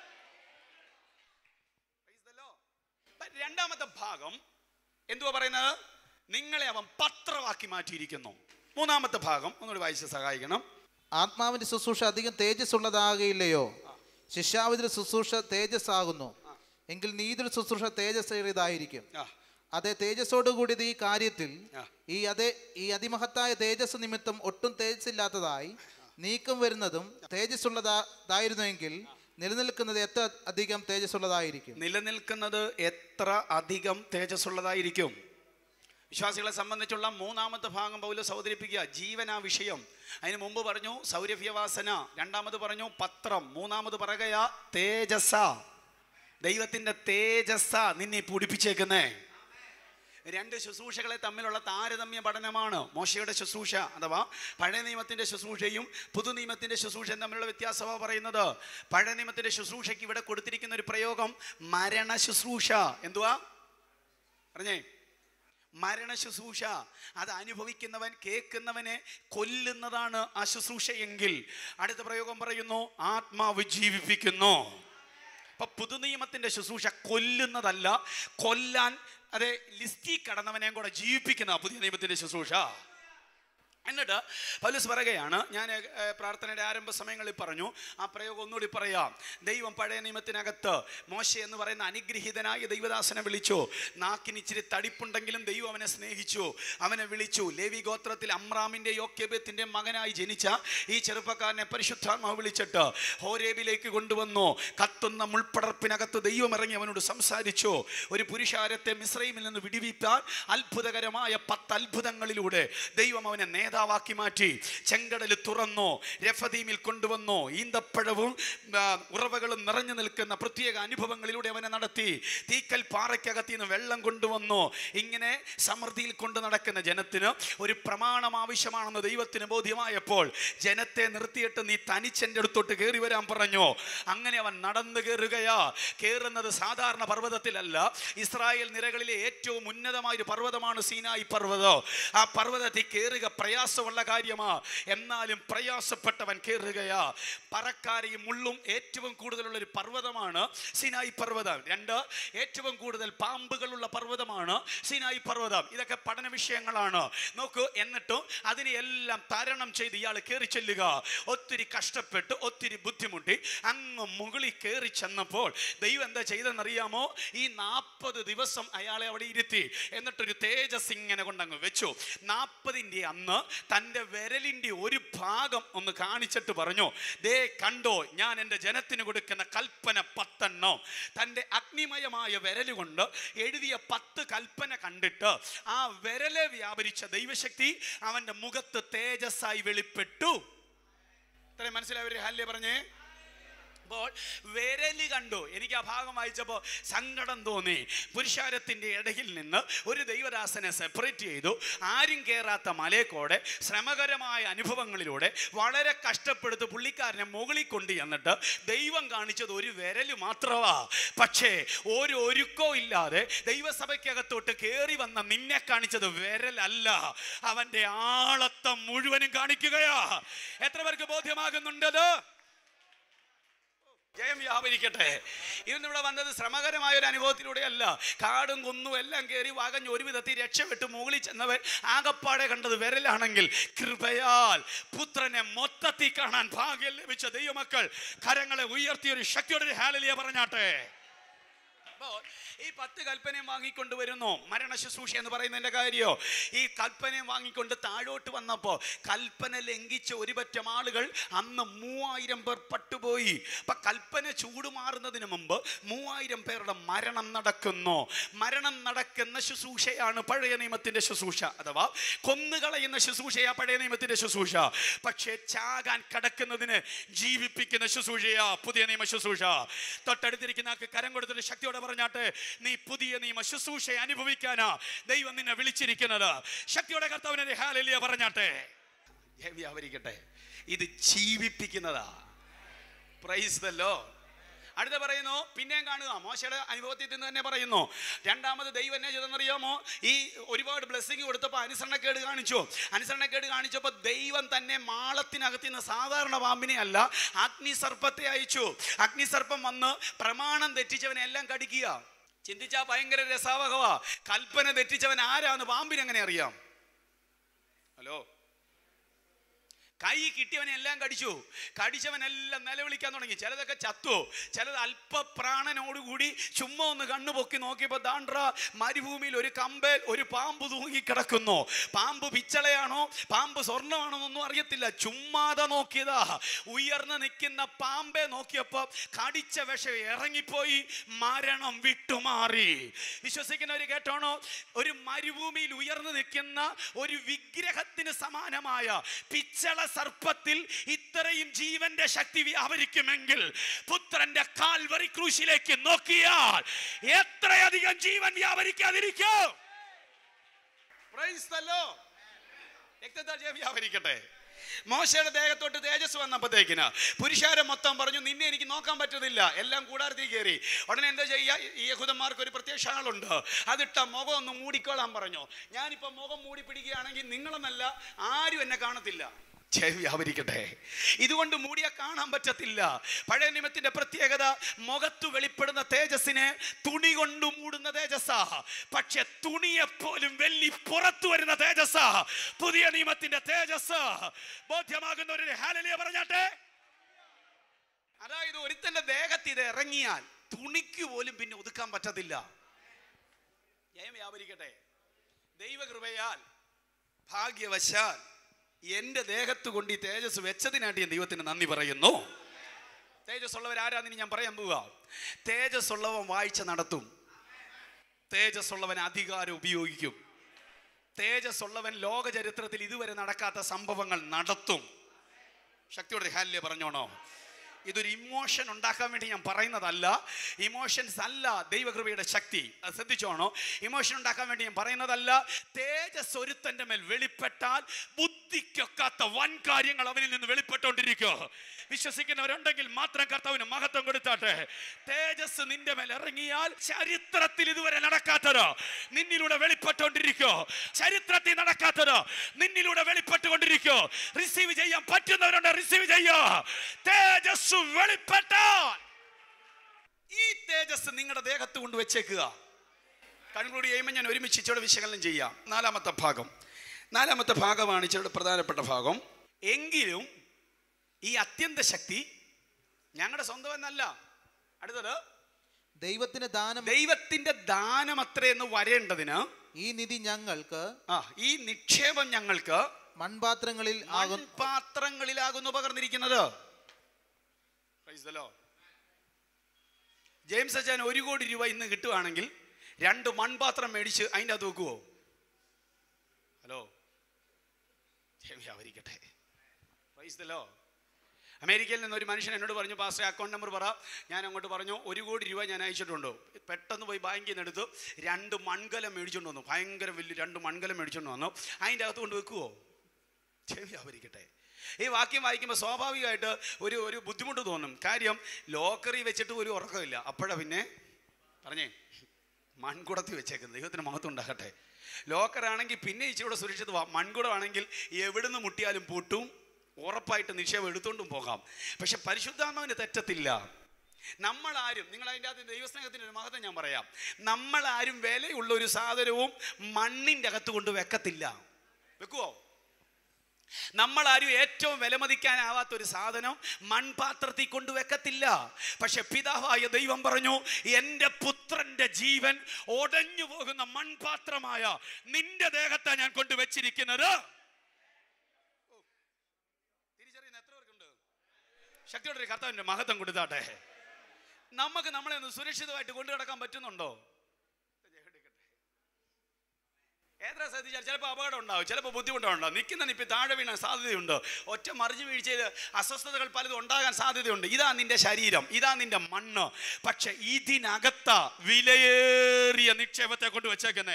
Praise the Lord. അപ്പൊ രണ്ടാമത്തെ ഭാഗം എന്തുവാ പറയുന്നത് നിങ്ങളെ അവൻ പത്രമാക്കി മാറ്റിയിരിക്കുന്നു മൂന്നാമത്തെ ഭാഗം ഒന്നുകൂടി വായിച്ച് സഹായിക്കണം ആത്മാവിന്റെ ശുശ്രൂഷ അധികം തേജസ്സുള്ളതാകയില്ലയോ ശിഷ്യാവിന്റെ ശുശ്രൂഷ തേജസ് ആകുന്നു എങ്കിൽ നീതിയുടെ ശുശ്രൂഷ തേജസ്സേറിയതായിരിക്കും ആ അതെ തേജസ്സോടുകൂടിയത് ഈ കാര്യത്തിൽ ആ. ഈ അതേ ഈ അതിമഹത്തായ തേജസ് നിമിത്തം ഒട്ടും തേജസ്സില്ലാത്തതായി നീക്കം വരുന്നതും തേജസ്സുള്ളതായിരുന്നുവെങ്കിൽ നിലനിൽക്കുന്നത് എത്ര അധികം തേജസ്സുള്ളതായിരിക്കും നിലനിൽക്കുന്നത് എത്ര അധികം തേജസ്സുള്ളതായിരിക്കും വിശ്വാസികളെ സംബന്ധിച്ചുള്ള മൂന്നാമത്തെ ഭാഗം പൗലോസ് അവതരിപ്പിക്കുക ജീവനാ വിഷയം അതിന് മുമ്പ് പറഞ്ഞു സൗരഭ്യവാസന രണ്ടാമത് പറഞ്ഞു പത്രം മൂന്നാമത് പറയുക തേജസ്സ ദൈവത്തിന്റെ തേജസ്സ നിന്നെ പൊടിപ്പിച്ചേക്കുന്നേ രണ്ട് ശുശ്രൂഷകളെ തമ്മിലുള്ള താരതമ്യ പഠനമാണ് മോശയുടെ ശുശ്രൂഷ അഥവാ പഴയ നിയമത്തിന്റെ ശുശ്രൂഷയും പുതു നിയമത്തിന്റെ ശുശ്രൂഷയും തമ്മിലുള്ള വ്യത്യാസമാണ് പറയുന്നത് പഴയ നിയമത്തിന്റെ ശുശ്രൂഷയ്ക്ക് ഇവിടെ കൊടുത്തിരിക്കുന്ന ഒരു പ്രയോഗം മരണ ശുശ്രൂഷ എന്തുവാ പറഞ്ഞേ മരണ ശുശ്രൂഷ അത് അനുഭവിക്കുന്നവൻ കേൾക്കുന്നവനെ കൊല്ലുന്നതാണ് ആ ശുശ്രൂഷ എങ്കിൽ അടുത്ത പ്രയോഗം പറയുന്നു ആത്മാവ് ജീവിപ്പിക്കുന്നു അപ്പൊ പുതുനിയമത്തിന്റെ ശുശ്രൂഷ കൊല്ലുന്നതല്ല കൊല്ലാൻ അതെ ലിസ്റ്റിൽ കടന്നവനെയും കൂടെ ജീവിപ്പിക്കുന്ന പുതിയ നിയമത്തിന്റെ ശുശ്രൂഷ എന്നിട്ട് പൗലോസ് പറയുകയാണ് ഞാൻ ഏഹ്, പ്രാർത്ഥനയുടെ ആരംഭ സമയങ്ങളിൽ പറഞ്ഞു ആ പ്രയോഗം ഒന്നുകൂടി പറയാം ദൈവം പഴയ നിയമത്തിനകത്ത് മോശ എന്ന് പറയുന്ന അനുഗ്രഹീതനായ ദൈവദാസനെ വിളിച്ചു നാക്കിന് ഇച്ചിരി തടിപ്പുണ്ടെങ്കിലും ദൈവം അവനെ സ്നേഹിച്ചു അവനെ വിളിച്ചു ലേവി ഗോത്രത്തിൽ അമ്രാമിൻ്റെ യോക്യബത്തിന്റെ മകനായി ജനിച്ച ഈ ചെറുപ്പക്കാരനെ പരിശുദ്ധാത്മാവ് വിളിച്ചിട്ട് ഹോരേബിലേക്ക് കൊണ്ടുവന്നു കത്തുന്ന മുൾപ്പടർപ്പിനകത്ത് ദൈവം ഇറങ്ങി അവനോട് സംസാരിച്ചു ഒരു പുരുഷാരത്തെ മിശ്രൈമിൽ നിന്ന് വിടിവിപ്പാൻ അത്ഭുതകരമായ പത്ത് അത്ഭുതങ്ങളിലൂടെ ദൈവം അവനെ നേതാവാക്കി മാറ്റി ചെങ്കടൽ തുറന്നു രഫദീമിൽ കൊണ്ടുവന്നു ഈന്തപ്പഴവും ആ, ഉറവകളും നിറഞ്ഞു നിൽക്കുന്ന പ്രത്യേക അനുഭവങ്ങളിലൂടെ അവനെ നടത്തി തീക്കൽ പാറയ്ക്കകത്ത് നിന്ന് വെള്ളം കൊണ്ടുവന്നു ഇങ്ങനെ സമൃദ്ധിയിൽ കൊണ്ട് നടക്കുന്ന ജനത്തിന് ഒരു പ്രമാണം ആവശ്യമാണെന്ന് ദൈവത്തിന് ബോധ്യമായപ്പോൾ ജനത്തെ നിർത്തിയിട്ട് നീ തനിച്ചെൻ്റെ അടുത്തോട്ട് കയറി വരാൻ പറഞ്ഞു അങ്ങനെ അവൻ നടന്നു കയറുകയാ കയറുന്നത് സാധാരണ പർവ്വതത്തിലല്ല ഇസ്രായേൽ നിരകളിലെ ഏറ്റവും ഉന്നതമായ ഒരു പർവ്വതമാണ് സീനായി പർവ്വതം ആ പർവ്വതത്തിൽ കയറുക പ്രയാസമുള്ള കാര്യമാ എന്നാലും പ്രയാസപ്പെട്ടവൻ കയറുകയാ പറക്കാരെയും മുള്ളും ഏറ്റവും കൂടുതലുള്ള ഒരു പർവ്വതമാണ് സിനായി പർവ്വതം രണ്ട് ഏറ്റവും കൂടുതൽ പാമ്പുകളുള്ള പർവ്വതമാണ് സിനായി പർവ്വതം ഇതൊക്കെ പഠന വിഷയങ്ങളാണ് നോക്കൂ എന്നിട്ടും അതിനെ എല്ലാം തരണം ചെയ്ത് ഇയാൾ കയറി ചെല്ലുക ഒത്തിരി കഷ്ടപ്പെട്ട് ഒത്തിരി ബുദ്ധിമുട്ടി അങ്ങ് മുകളിൽ കയറി ചെന്നപ്പോൾ ദൈവം എന്താ ചെയ്തെന്നറിയാമോ ഈ നാൽപ്പത് ദിവസം അയാളെ അവിടെ ഇരുത്തി എന്നിട്ടൊരു തേജസ് ഇങ്ങനെ കൊണ്ടങ്ങ് വെച്ചു നാൽപ്പതിൻ്റെ അന്ന് തൻ്റെ വിരലിൻ്റെ ഒരു ഭാഗം ഒന്ന് കാണിച്ചിട്ട് പറഞ്ഞു ദേ കണ്ടോ ഞാൻ എൻ്റെ ജനത്തിന് കൊടുക്കുന്ന കൽപ്പന പത്തെണ്ണം തൻ്റെ അഗ്നിമയമായ വിരല് കൊണ്ട് എഴുതിയ പത്ത് കൽപ്പന കണ്ടിട്ട് ആ വിരലെ വ്യാപരിച്ച ദൈവശക്തി അവൻ്റെ മുഖത്ത് തേജസ്സായി വെളിപ്പെട്ടു ഇത്രയും മനസ്സിലായവര് ഹല്ലേ പറഞ്ഞേ അപ്പോൾ വിരല് കണ്ടു എനിക്ക് ആ ഭാഗം വായിച്ചപ്പോൾ സങ്കടം തോന്നി പുരുഷാരത്തിൻ്റെ ഇടയിൽ നിന്ന് ഒരു ദൈവദാസനെ സെപ്പറേറ്റ് ചെയ്തു ആരും കയറാത്ത മലയക്കോടെ ശ്രമകരമായ അനുഭവങ്ങളിലൂടെ വളരെ കഷ്ടപ്പെടുത്ത് പുള്ളിക്കാരനെ മുകളിൽ കൊണ്ട് ചെന്നിട്ട് ദൈവം കാണിച്ചത് ഒരു വിരല് മാത്രമാ പക്ഷേ ഒരു ഒരുക്കോ ഇല്ലാതെ ദൈവസഭയ്ക്കകത്തോട്ട് കയറി വന്ന നിന്നെ കാണിച്ചത് വിരലല്ല അവൻ്റെ ആളത്തം മുഴുവനും കാണിക്കുകയാ എത്ര പേർക്ക് ബോധ്യമാകുന്നുണ്ടത് ജയം വ്യാപരിക്കട്ടെ ഇന്നിവിടെ വന്നത് ശ്രമകരമായ ഒരു അനുഭവത്തിലൂടെയല്ല കാടും കുന്നും എല്ലാം കയറി വാകഞ്ഞ് ഒരു വിധത്തിൽ രക്ഷപ്പെട്ട് മുകളിൽ ചെന്നവൻ ആകപ്പാടെ കണ്ടത് വിരലാണെങ്കിൽ കൃപയാൽ പുത്രനെ മൊത്തത്തിൽ കാണാൻ ഭാഗ്യം ലഭിച്ച ദൈവമക്കൾ കരങ്ങളെ ഉയർത്തിയ ഒരു ശക്തിയോടെ ഒരു ഹാലലിയ പറഞ്ഞാട്ടെ അപ്പോൾ ഈ പത്ത് കൽപ്പനയും വാങ്ങിക്കൊണ്ട് വരുന്നു മരണ ശുശ്രൂഷ എന്ന് പറയുന്നതിന്റെ കാര്യോ ഈ കൽപ്പനയും വാങ്ങിക്കൊണ്ട് താഴോട്ട് വന്നപ്പോൾ കൽപ്പന ലംഘിച്ച ഒരു പറ്റം ആളുകൾ അന്ന് മൂവായിരം പേർ പട്ടുപോയി അപ്പൊ കൽപ്പന ചൂടുമാറുന്നതിന് മുമ്പ് മൂവായിരം പേരുടെ മരണം നടക്കുന്നു മരണം നടക്കുന്ന ശുശ്രൂഷയാണ് പഴയ നിയമത്തിന്റെ ശുശ്രൂഷ അഥവാ കൊന്നുകളയുന്ന ശുശ്രൂഷയാ പഴയ നിയമത്തിന്റെ ശുശ്രൂഷ പക്ഷേ ചാകാൻ കടക്കുന്നതിന് ജീവിപ്പിക്കുന്ന ശുശ്രൂഷയാ പുതിയ നിയമ ശുശ്രൂഷ തൊട്ടടുത്തിരിക്കുന്ന ആൾക്ക് കരം കൊടുത്തിട്ട് ശക്തിയോടെ പറഞ്ഞാട്ടെ പറഞ്ഞാട്ടെ നീ പുതിയ നിയമ ശുശ്രൂഷ അനുഭവിക്കാനാ ദൈവം നിന്നെ വിളിച്ചിരിക്കുന്നത് ശക്തിയോടെ കർത്താവിനെ ഹാലലിയ പറഞ്ഞാട്ടെ വ്യാപരിക്കട്ടെ ഇത് ജീവിപ്പിക്കുന്നതാ പ്രൈസ് ദല്ലോ അടുത്ത പറയുന്നു പിന്നെയും കാണുക മോശയുടെ അനുഭവത്തിൽ നിന്ന് തന്നെ പറയുന്നു രണ്ടാമത് ദൈവം എന്നെ ചെയ്തെന്നറിയാമോ ഈ ഒരുപാട് ബ്ലെസ്സിങ് കൊടുത്തപ്പോൾ അനുസരണക്കേട് കാണിച്ചു അനുസരണക്കേട് കാണിച്ചപ്പോൾ ദൈവം തന്നെ മാളത്തിനകത്ത് നിന്ന് സാധാരണ പാമ്പിനെ അല്ല അഗ്നിസർപ്പത്തെ അയച്ചു അഗ്നിസർപ്പം വന്ന് പ്രമാണം തെറ്റിച്ചവനെ എല്ലാം കടിക്കുക ചിന്തിച്ചാൽ ഭയങ്കര രസാവഹവാ കൽപ്പന തെറ്റിച്ചവൻ ആരാന്ന് പാമ്പിന് എങ്ങനെ അറിയാം ഹലോ കൈ കിട്ടിയവനെ എല്ലാം കടിച്ചു കടിച്ചവനെല്ലാം നിലവിളിക്കാൻ തുടങ്ങി ചിലതൊക്കെ ചത്തു ചിലത് അല്പപ്രാണനോടുകൂടി ചുമ്മാ ഒന്ന് കണ്ണു പൊക്കി നോക്കിയപ്പോൾ ദാണ്ട്ര മരുഭൂമിയിൽ ഒരു കമ്പേൽ ഒരു പാമ്പ് തൂങ്ങിക്കിടക്കുന്നു പാമ്പ് പിച്ചളയാണോ പാമ്പ് സ്വർണ്ണമാണോ എന്നൊന്നും അറിയത്തില്ല ചുമ്മാതെ നോക്കിയതാ ഉയർന്നു നിൽക്കുന്ന പാമ്പെ നോക്കിയപ്പോൾ കടിച്ച വിഷം ഇറങ്ങിപ്പോയി മരണം വിട്ടുമാറി വിശ്വസിക്കുന്നവർ കേട്ടോണോ ഒരു മരുഭൂമിയിൽ ഉയർന്നു നിൽക്കുന്ന ഒരു വിഗ്രഹത്തിന് സമാനമായ പിച്ചള സർപ്പത്തിൽ ഇത്രയും ജീവന്റെ ശക്തി വ്യാപരിക്കുമെങ്കിൽ പുത്രന്റെ കാൽവറി ക്രൂശിലേക്ക് നോക്കിയാൽ എത്രയധികം ജീവൻ വ്യാപരിക്കാതിരിക്കും Praise the Lord. രക്തത്താൽ ജയം വ്യാപരിക്കട്ടെ മോശയുടെ ദേഹത്തോട്ട് തേജസ് വന്നപ്പോഴത്തേക്കിന് പുരുഷാരം മൊത്തം പറഞ്ഞു നിന്നെ എനിക്ക് നോക്കാൻ പറ്റുന്നില്ല എല്ലാം കൂടാരത്തിൽ കയറി ഉടനെ എന്താ ചെയ്യുക ഈ യഹൂദന്മാർക്ക് ഒരു പ്രത്യേക ഷാളുണ്ട് അതിട്ട മുഖം ഒന്ന് മൂടിക്കോളാൻ പറഞ്ഞു ഞാനിപ്പോ മുഖം മൂടി പിടിക്കുകയാണെങ്കിൽ നിങ്ങളെന്നല്ല ആരും എന്നെ കാണത്തില്ല ജയം വ്യാപരിക്കട്ടെ ഇതുകൊണ്ട് മൂടിയ കാണാൻ പറ്റത്തില്ല പഴയ നിയമത്തിന്റെ പ്രത്യേകത മുഖത്തു വെളിപ്പെടുന്ന തേജസ്സിനെ തുണി കൊണ്ട് മൂടുന്ന തേജസ്സാ പക്ഷെ തുണിയെപ്പോലും വെള്ളി പുറത്തു വരുന്ന തേജസ്സാ പുതിയ നിയമത്തിന്റെ തേജസ് ബോധ്യമാകുന്നവരുടെ ഹാലലിയ പറഞ്ഞാട്ടെ അതായത് ഒരുത്തന്റെ ദേഹത്ത് ഇത് ഇറങ്ങിയാൽ തുണിക്ക് പോലും പിന്നെ ഒതുക്കാൻ പറ്റത്തില്ല ജയം വ്യാപരിക്കട്ടെ ദൈവകൃപയാൽ ഭാഗ്യവശാൽ എൻ്റെ ദേഹത്ത് കൊണ്ട് ഈ തേജസ് വെച്ചതിനായിട്ട് ഞാൻ ദൈവത്തിന് നന്ദി പറയുന്നു തേജസ് ഉള്ളവർ ആരാന്ന് ഞാൻ പറയാൻ പോവുക തേജസ് ഉള്ളവൻ വായിച്ച നടത്തും തേജസ് ഉള്ളവൻ അധികാരം ഉപയോഗിക്കും തേജസ് ഉള്ളവൻ ലോക ചരിത്രത്തിൽ ഇതുവരെ നടക്കാത്ത സംഭവങ്ങൾ നടത്തും ശക്തിയോടെ ഹാലിലെ പറഞ്ഞോണോ ഇതൊരു ഇമോഷൻ ഉണ്ടാക്കാൻ വേണ്ടി ഞാൻ പറയുന്നതല്ല ഇമോഷൻസ് അല്ല ദൈവകൃപയുടെ ശക്തി അത് ശ്രദ്ധിച്ചോണോ ഇമോഷൻ ഉണ്ടാക്കാൻ വേണ്ടി ഞാൻ പറയുന്നതല്ല തേജസ് ഒരുത്തന്റെ മേൽ വെളിപ്പെട്ടാൽ ബുദ്ധിക്കൊക്കാത്ത വൻ കാര്യങ്ങൾ അവനിൽ നിന്ന് വെളിപ്പെട്ടുകൊണ്ടിരിക്കുക വിശ്വസിക്കുന്നവരുണ്ടെങ്കിൽ മാത്രം കർത്താവിന് മഹത്വം കൊടുത്താട്ടെ തേജസ് നിന്റെ മേൽ ഇറങ്ങിയാൽ ചരിത്രത്തിൽ ഇതുവരെ നടക്കാത്തത് നിന്നിലൂടെ വെളിപ്പെട്ടുകൊണ്ടിരിക്കോ ചരിത്രത്തിൽ നടക്കാത്തത് നിന്നിലൂടെ വെളിപ്പെട്ടുകൊണ്ടിരിക്കോ റിസീവ് ചെയ്യാൻ പറ്റുന്നവരുണ്ട് റിസീവ് ചെയ്യോ തേജസ് വെളിപ്പെട്ടാൽ ഈ തേജസ് നിങ്ങളുടെ ദേഹത്ത് കൊണ്ട് വെച്ചേക്കുക കൺക്ലൂഡ് ചെയ്യുമ്പോൾ ഞാൻ ഒരുമിച്ച് ഇച്ചിരി വിശകലനം ചെയ്യാം നാലാമത്തെ ഭാഗം നാലാമത്തെ ഭാഗമാണ് ഇച്ചിരി പ്രധാനപ്പെട്ട ഭാഗം എങ്കിലും ഈ അത്യന്ത ശക്തി ഞങ്ങളുടെ സ്വന്തം എന്നല്ല അടുത്തത് ദൈവത്തിന് ദാനം ദൈവത്തിന്റെ ദാനം അത്രയെന്ന് വരേണ്ടതിന് ഈ നിധി ഞങ്ങൾക്ക് ആ ഈ നിക്ഷേപം ഞങ്ങൾക്ക് മൺപാത്രങ്ങളിൽ ആകും പാത്രങ്ങളിലാകുന്നു പകർന്നിരിക്കുന്നത് Praise the Lord. ജെയിംസ് അച്ഛൻ ഒരു കോടി രൂപ ഇന്ന് കിട്ടുവാണെങ്കിൽ രണ്ട് മൺപാത്രം മേടിച്ച് അതിൻ്റെ അകത്ത് വെക്കുവോ ഹലോ വ്യാപരിക്കട്ടെ Praise the Lord. അമേരിക്കയിൽ നിന്ന് ഒരു മനുഷ്യൻ എന്നോട് പറഞ്ഞു പാസ്റ്റർ അക്കൗണ്ട് നമ്പർ പറ ഞാൻ അങ്ങോട്ട് പറഞ്ഞു ഒരു കോടി രൂപ ഞാൻ അയച്ചിട്ടുണ്ട് പെട്ടെന്ന് പോയി ബാങ്കിൽ നിന്ന് എടുത്ത് രണ്ട് മൺകലം മേടിച്ചുകൊണ്ട് വന്നു ഭയങ്കര വലിയ രണ്ട് മൺകലം മേടിച്ചുകൊണ്ട് വന്നു അതിൻ്റെ അകത്ത് കൊണ്ട് വെക്കുവോ വ്യാപരിക്കട്ടെ ഈ വാക്യം വായിക്കുമ്പോൾ സ്വാഭാവികമായിട്ട് ഒരു ഒരു ബുദ്ധിമുട്ട് തോന്നും കാര്യം ലോക്കറി വെച്ചിട്ട് ഒരു ഉറക്കമില്ല അപ്പോഴാ പിന്നെ പറഞ്ഞേ മൺകുടത്തിൽ വെച്ചേക്കുന്നത് ദൈവത്തിന് മഹത്വം ഉണ്ടാകട്ടെ ലോക്കറാണെങ്കിൽ പിന്നെ ഇച്ചിരി സുരക്ഷിതമാ മൺകുടമാണെങ്കിൽ എവിടുന്ന് മുട്ടിയാലും പൂട്ടും ഉറപ്പായിട്ട് നിക്ഷേപം എടുത്തുകൊണ്ടും പോകാം പക്ഷെ പരിശുദ്ധാത്മാവിന് തെറ്റത്തില്ല നമ്മളാരും നിങ്ങൾ അതിൻ്റെ അകത്ത് ദൈവസ്നേഹത്തിൻ്റെ ഒരു മഹത്വം ഞാൻ പറയാം നമ്മളാരും വിലയുള്ള ഒരു സാധനവും മണ്ണിൻ്റെ അകത്ത് കൊണ്ട് വെക്കത്തില്ല വെക്കുവോ നമ്മളാരും ഏറ്റവും വിലമതിക്കാനാവാത്ത ഒരു സാധനം മൺപാത്രത്തിൽ കൊണ്ട് വെക്കത്തില്ല പക്ഷെ പിതാവായ ദൈവം പറഞ്ഞു എൻ്റെ പുത്രന്റെ ജീവൻ ഒടഞ്ഞു പോകുന്ന മൺപാത്രമായ നിന്റെ ദേഹത്താണ് ഞാൻ കൊണ്ടുവച്ചിരിക്കുന്നത് തിരിച്ചറിയുന്ന എത്ര പേർക്കുണ്ട് ശക്തിയോടെ ഒരു കർത്താവിന്റെ മഹത്വം കൊടുത്താട്ടെ നമുക്ക് നമ്മളെ ഒന്ന് സുരക്ഷിതമായിട്ട് കൊണ്ടു കിടക്കാൻ പറ്റുന്നുണ്ടോ എത്ര ശ്രദ്ധിച്ചാൽ ചിലപ്പോൾ അപകടം ഉണ്ടാവും ചിലപ്പോൾ ബുദ്ധിമുട്ടുണ്ടാവും നിൽക്കുന്ന നിപ്പി താഴെ വീണാൻ സാധ്യതയുണ്ട് ഒറ്റ മറിഞ്ഞു വീഴ്ചയിൽ അസ്വസ്ഥതകൾ പലതും ഉണ്ടാകാൻ സാധ്യതയുണ്ട് ഇതാ നിന്റെ ശരീരം ഇതാ നിന്റെ മണ്ണ് പക്ഷെ ഇതിനകത്ത വിലയേറിയ നിക്ഷേപത്തെ കൊണ്ട് വെച്ചേക്കുന്നേ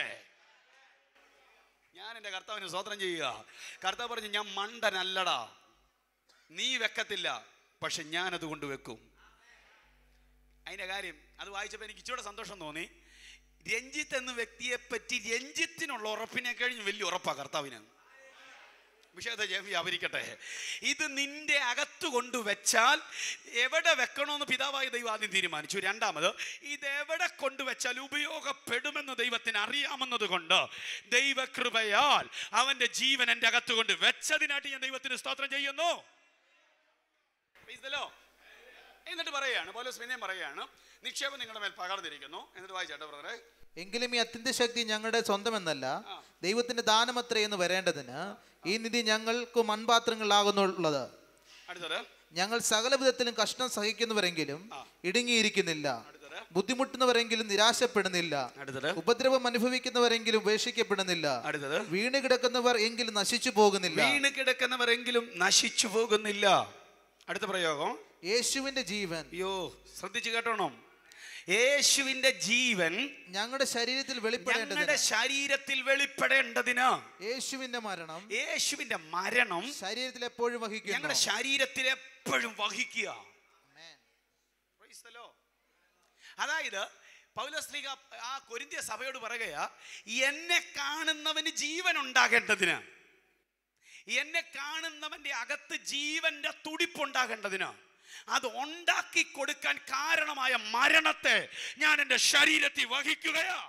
ഞാൻ എൻ്റെ കർത്താവിന് സ്വതന്ത്രം ചെയ്യുക കർത്താവ് പറഞ്ഞു ഞാൻ മണ്ടനല്ലടാ നീ വെക്കത്തില്ല പക്ഷെ ഞാനത് കൊണ്ട് വെക്കും അതിൻ്റെ കാര്യം അത് വായിച്ചപ്പോൾ എനിക്ക് ഇച്ചിരി സന്തോഷം തോന്നി രഞ്ജിത്ത് എന്ന വ്യക്തിയെ പറ്റി രഞ്ജിത്തിനുള്ള ഉറപ്പിനെ കഴിഞ്ഞ് വലിയ ഉറപ്പാ കർത്താവിന് വിഷയത്തെ ഞാൻ വ്യാപരിക്കട്ടെ ഇത് നിന്റെ അകത്ത് കൊണ്ടുവച്ചാൽ എവിടെ വെക്കണമെന്ന് പിതാവായ ദൈവം ആദ്യം തീരുമാനിച്ചു രണ്ടാമത് ഇത് എവിടെ കൊണ്ടുവച്ചാൽ ഉപയോഗപ്പെടുമെന്ന് ദൈവത്തിന് അറിയാമെന്നത് കൊണ്ട് ദൈവകൃപയാൽ അവന്റെ ജീവൻ എൻ്റെ അകത്ത് കൊണ്ട് വെച്ചതിനായിട്ട് ഞാൻ ദൈവത്തിന് സ്തോത്രം ചെയ്യുന്നു Praise the Lord. എന്നിട്ട് പറയുകയാണ് പോലീസ് പിന്നെയും പറയുകയാണ് നിക്ഷേപം നിങ്ങളുടെ മേൽ പകർന്നിരിക്കുന്നു എന്നിട്ട് വായിച്ചാട്ടോ ബ്രദറെ എങ്കിലും ഈ അത്യന്ത ശക്തി ഞങ്ങളുടെ സ്വന്തമെന്നല്ല ദൈവത്തിന്റെ ദാനമത്രേ എന്ന് വരേണ്ടതിന് ഈ നിധി ഞങ്ങൾക്ക് മൺപാത്രങ്ങളിലാകുന്നുള്ളത് അടുത്തത് ഞങ്ങൾ സകല വിധത്തിലും കഷ്ടം സഹിക്കുന്നവരെങ്കിലും ഇടുങ്ങിയിരിക്കുന്നില്ല ബുദ്ധിമുട്ടുന്നവരെങ്കിലും നിരാശപ്പെടുന്നില്ല അടുത്തത് ഉപദ്രവം അനുഭവിക്കുന്നവരെങ്കിലും ഉപേക്ഷിക്കപ്പെടുന്നില്ല അടുത്തത് വീണ് കിടക്കുന്നവർ എങ്കിലും നശിച്ചു പോകുന്നില്ല വീണ് കിടക്കുന്നവരെങ്കിലും നശിച്ചു പോകുന്നില്ല അടുത്ത പ്രയോഗം യേശുവിന്റെ ജീവൻ അയ്യോ ശ്രദ്ധിച്ചു കേട്ടോണം യേശുവിന്റെ ജീവൻ ഞങ്ങളുടെ ശരീരത്തിൽ ഞങ്ങളുടെ വെളിപ്പെടേണ്ടതിന് ശരീരത്തിൽ വെളിപ്പെടേണ്ടതിന് യേശുവിന്റെ മരണം യേശുവിന്റെ മരണം ശരീരത്തിൽ എപ്പോഴും വഹിക്കുന്നു ഞങ്ങളുടെ ശരീരത്തിൽ എപ്പോഴും വഹിക്കുക Praise the Lord. അതായത് പൗലസ്ത്രീക ആ കൊരിന്ത്യ സഭയോട് പറയുകയാ എന്നെ കാണുന്നവന് ജീവൻ ഉണ്ടാകേണ്ടതിന് എന്നെ കാണുന്നവന്റെ അകത്ത് ജീവന്റെ തുടിപ്പുണ്ടാകേണ്ടതിന് അത് ഉണ്ടാക്കി കൊടുക്കാൻ കാരണമായ മരണത്തെ ഞാൻ എൻ്റെ ശരീരത്തിൽ വഹിക്കുകയാ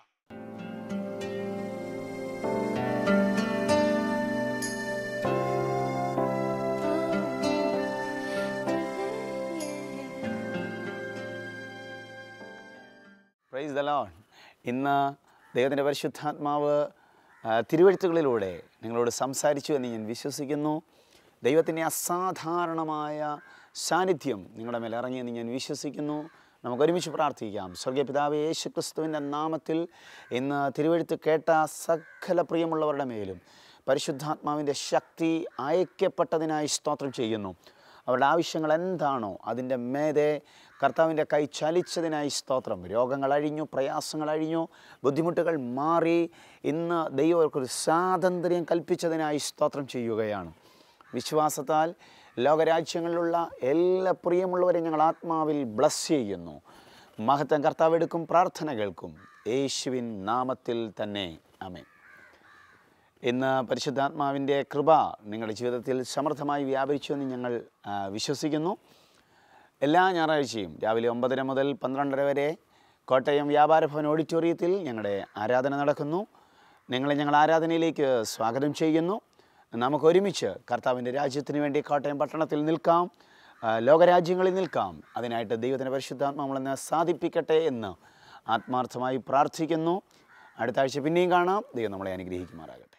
പ്രൈസ് ദ ലോൺ ഇന്ന് ദൈവത്തിൻ്റെ പരിശുദ്ധാത്മാവ് ആ, തിരുവഴുത്തുകളിലൂടെ നിങ്ങളോട് സംസാരിച്ചു എന്ന് ഞാൻ വിശ്വസിക്കുന്നു ദൈവത്തിൻ്റെ അസാധാരണമായ സാന്നിധ്യം നിങ്ങളുടെ മേൽ ഇറങ്ങിയെന്ന് ഞാൻ വിശ്വസിക്കുന്നു നമുക്ക് ഒരുമിച്ച് പ്രാർത്ഥിക്കാം സ്വർഗീയ പിതാവ് യേശു ക്രിസ്തുവിൻ്റെ നാമത്തിൽ ഇന്ന് തിരുവഴുത്ത് കേട്ട സകല പ്രിയമുള്ളവരുടെ മേലും പരിശുദ്ധാത്മാവിൻ്റെ ശക്തി അയക്കപ്പെട്ടതിനായി സ്തോത്രം ചെയ്യുന്നു അവരുടെ ആവശ്യങ്ങൾ എന്താണോ അതിൻ്റെ മേതെ കർത്താവിൻ്റെ കൈ ചലിച്ചതിനായി സ്തോത്രം രോഗങ്ങൾ അഴിഞ്ഞു പ്രയാസങ്ങൾ അഴിഞ്ഞു ബുദ്ധിമുട്ടുകൾ മാറി ഇന്ന് ദൈവം അവർക്കൊരു സ്വാതന്ത്ര്യം കൽപ്പിച്ചതിനായി സ്തോത്രം ചെയ്യുകയാണ് വിശ്വാസത്താൽ ലോകരാജ്യങ്ങളിലുള്ള എല്ലാ പ്രിയമുള്ളവരെയും ഞങ്ങൾ ആത്മാവിൽ ബ്ലസ് ചെയ്യുന്നു മഹത്വം കർത്താവ് എടുക്കും പ്രാർത്ഥന കേൾക്കും യേശുവിൻ നാമത്തിൽ തന്നെ അമേ ഇന്ന് പരിശുദ്ധാത്മാവിൻ്റെ കൃപ നിങ്ങളുടെ ജീവിതത്തിൽ സമൃദ്ധമായി വ്യാപരിച്ചു എന്ന് ഞങ്ങൾ ആ, വിശ്വസിക്കുന്നു എല്ലാ ഞായറാഴ്ചയും രാവിലെ ഒമ്പതര മുതൽ പന്ത്രണ്ടര വരെ കോട്ടയം വ്യാപാര ഭവൻ ഓഡിറ്റോറിയത്തിൽ ഞങ്ങളുടെ ആരാധന നടക്കുന്നു നിങ്ങളെ ഞങ്ങൾ ആരാധനയിലേക്ക് സ്വാഗതം ചെയ്യുന്നു നമുക്ക് ഒരുമിച്ച് കർത്താവിൻ്റെ രാജ്യത്തിന് വേണ്ടി കോട്ടയം പട്ടണത്തിൽ നിൽക്കാം ആ, ലോകരാജ്യങ്ങളിൽ നിൽക്കാം അതിനായിട്ട് ദൈവത്തിൻ്റെ പരിശുദ്ധാത്മാവെന്ന് സാധിപ്പിക്കട്ടെ എന്ന് ആത്മാർത്ഥമായി പ്രാർത്ഥിക്കുന്നു അടുത്ത ആഴ്ച പിന്നെയും കാണാം ദൈവം നമ്മളെ അനുഗ്രഹിക്കുമാറാകട്ടെ